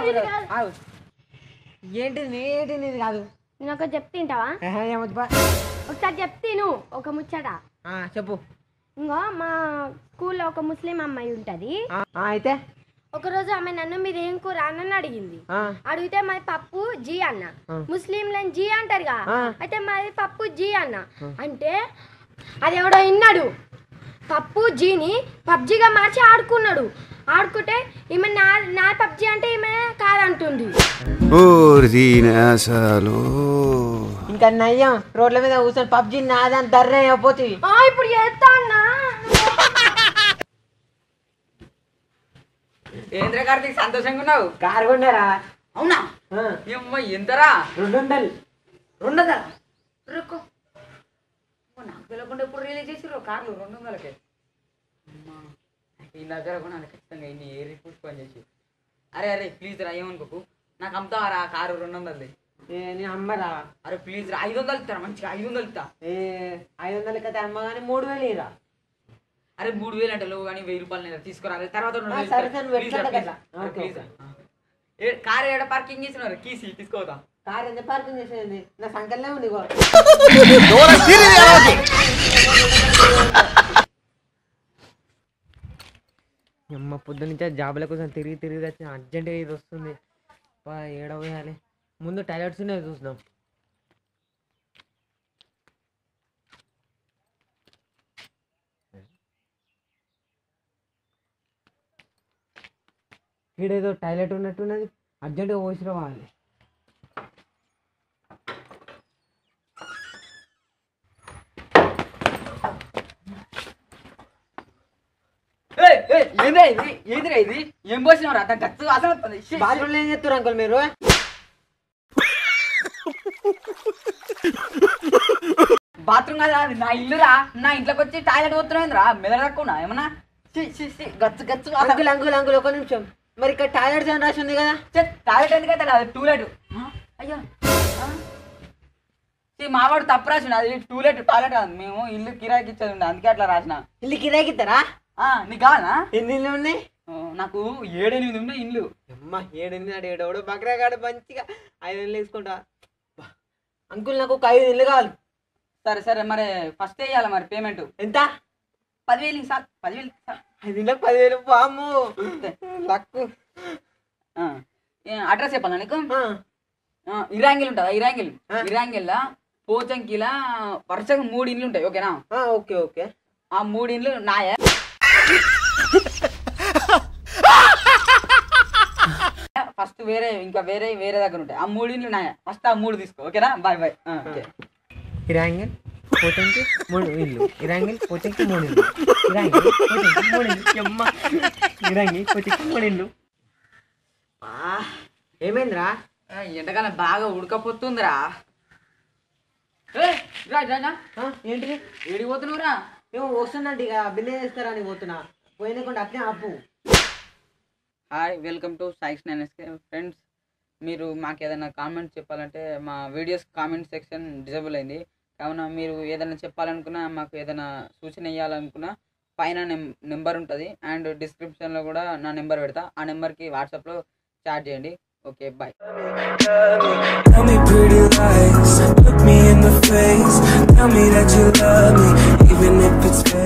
ఆగు, ఇది కాదు. ఆగు. ఏంటిది ఏంటిది ఇది కాదు నేను ఒక చెప్తింటావా ఏహే, ఏమొద్దు బా. ఒకసారి చెప్తీను ఒక ముచ్చట ఆ, చెప్పు ఇంకో మా స్కూల్లో ఒక ముస్లిం అమ్మాయి ఉంటది ఆ, ఆ, అయితే ఒకరోజు ఆమె నన్ను మీరు ఏం కూర అని అడిగింది ఆ, అడిగితే మరి పప్పు జీ అన్న ఆ. ముస్లింలని జీ అంటారుగా ఆ. అయితే మరి పప్పు జీ అన్న అంటే అది ఎవడో విన్నాడు పప్పు జీని పబ్జిగా మార్చి ఆడుకున్నాడు ఆడుకుంటే ఈమె నా నా పబ్జి అంటే ఈమె కాదంటుంది Ordinasalu. ఇంకా నయ్యం రోడ్ల మీద కూర్చొని పబ్జి నాదని దర్రే అయిపోతుంది ఆ, ఇప్పుడు చేస్తా అన్నా ఏంద్ర కార్తీక్ సంతోషంగా ఉన్నావు కారు కొన్నారా అవునా ఆ, ఏమ్మ ఎంతరా రెండు వందలు రెండు వందల రుక్కో ఓ, నాకు తెలియకుండా ఎప్పుడు రిలీజ్ చేసిర్రు కార్లు రెండు వందలకే అమ్మా, ఈ దగ్గర కూడా నాకు ఖచ్చితంగా ఇన్ని ఏ రిపోర్ట్ పని చేసి అరే అరే ప్లీజ్ రా ఏమనుకోకు నాకు అమ్ముతావా రా కారు రెండు వందలది ఏ, నీ అమ్మరా అరే ప్లీజ్ రా ఐదు వందలు ఇస్తారా మంచిగా ఐదు వందలు ఇస్తా ఏ ఐదు వందలకి అయితే అమ్మ కానీ మూడు వేలు ఇరా అరే మూడు వేలు అంటే లోవు కానీ వెయ్యి రూపాయలు నేను తీసుకురా అరే తర్వాత రెండు ఆ, వేలు సరే, ఇస్తా. సరే, నువ్వు Please రా, ఎట్లా please కదా? రా. అరే, ఓకే, please ఓకే. రా. ఏ కారు ఏడ పార్కింగ్ చేసినారు కీసి తీసుకోవద్దా కారు ఎంత పార్కింగ్ చేసేది నా సంకల్నే ఉంది ఇగో. అమ్మ పొద్దు నుంచి జాబుల కోసం తిరిగి తిరిగి వచ్చి అర్జెంటుగా ఇది వస్తుంది బా, ఏడ పోయాలి ముందు టాయిలెట్స్ ఉన్నాయి చూసినాం ఈడేదో టాయిలెట్ ఉన్నట్టున్నది అర్జెంటుగా పోసి రావాలి ఏయ్, ఏయ్, ఏందిరా ఇది ఏందిరా ఇది ఏం పోసినావు రా గచ్చు అసలు వస్తుంది. షీ, షీ. బాత్రూంలో ఏం చెప్తారు అంకుల్ మీరు బాత్రూమ్ కదా అది నా ఇల్లురా నా ఇంట్లోకి వచ్చి టాయిలెట్ పోతున్నాయింది రా మెదడక్కున్నా ఏమన్నా షీ, షీ, షీ, గచ్చు గచ్చు అసలు- అంకుల్ అంకుల్ అంకుల్ ఒక నిమిషం మరి ఇక్కడ టాయిలెట్స్ అని రాసి ఉంది కదా ఛే, టాయిలెట్ ఎందుకైతే అది టూలెట్ అయ్యో ఆ? షీ, మావాడు తప్పు రాసిన అది టూలెట్ టాయిలెట్ అది మేము ఇల్లు కిరాయికి ఇచ్చేది ఉండే అందుకే అట్లా రాసిన ఇల్లు కిరాయికి ఇస్తారా ఆ, నీకు కావాలా ఎన్ని ఇల్లు ఉన్నాయి ఆ, నాకు ఏడెనిమిది ఉండే ఇల్లు అమ్మ ఏడింది నాడు ఏడవడు బక్రాగాడు మంచిగా ఐదు ఇల్లు వేసుకుంటా బా. అంకుల్ నాకు ఒక ఐదు ఇల్లు కావాలి సరే సరే మరి ఫస్ట్ వేయాలి మరి పేమెంట్ ఎంత పదివేలు ఇక సార్ పదివేలు ఇక సార్. ఐదు ఇళ్ళకి పదివేలు బామ్ము లక్కు అడ్రస్ చెప్పాలా నీకు ఆ, ఆ, ఇరాంగిల్ ఉంటుందా ఇరాంగిల్ ఆ. ఇరాంగిల్లా పోచంకిలా వరుసగా మూడు ఇండ్లు ఉంటాయి ఓకేనా ఆ, ఓకే ఓకే ఆ మూడు ఇండ్లు నాయే ఫస్ట్ వేరే ఇంకా వేరే వేరే దగ్గర ఉంటాయి ఆ మూడు ఇండ్లు నాయే ఫస్ట్ ఆ మూడు తీసుకో ఓకేనా బాయ్ బాయ్ ఓకే ఇరాంగిల్ పోతంకి మూడు ఇల్లు ఇరాంగిల్ పోతంకి మూడు ఇల్లు ఇరాంగిల్ పోతంకి మూడు ఇల్లు అమ్మ ఇరాంగిల్ పోతంకి మూడు ఇల్లు ఆ, ఏమైందిరా ఆ, ఎండకాలం బాగా ఉడకపోతుందిరా ఏయ్, రా, రా, రా. ఆ, ఏంటిది ఏడికి పోతున్నావురా ఏమో వస్తున్నట్టు ఇక బిల్లే చేస్తారని పోతున్నా పోయినకుండా అట్లే ఆపు హాయ్ వెల్కమ్ టు సాయిక్స్ నైన్ ఫ్రెండ్స్ మీరు మాకు ఏదైనా కామెంట్ చెప్పాలంటే మా వీడియోస్ కామెంట్ సెక్షన్ డిజేబుల్ అయింది కావున మీరు ఏదైనా చెప్పాలనుకున్నా మాకు ఏదైనా సూచన ఇవ్వాలనుకున్నా పైన నెం నెంబర్ ఉంటుంది అండ్ డిస్క్రిప్షన్లో కూడా నా నెంబర్ పెడతా ఆ నెంబర్కి వాట్సాప్లో చాట్ చేయండి okay bye Tell me pretty lies, look me in the face. Tell me that you love me, even if it's fake.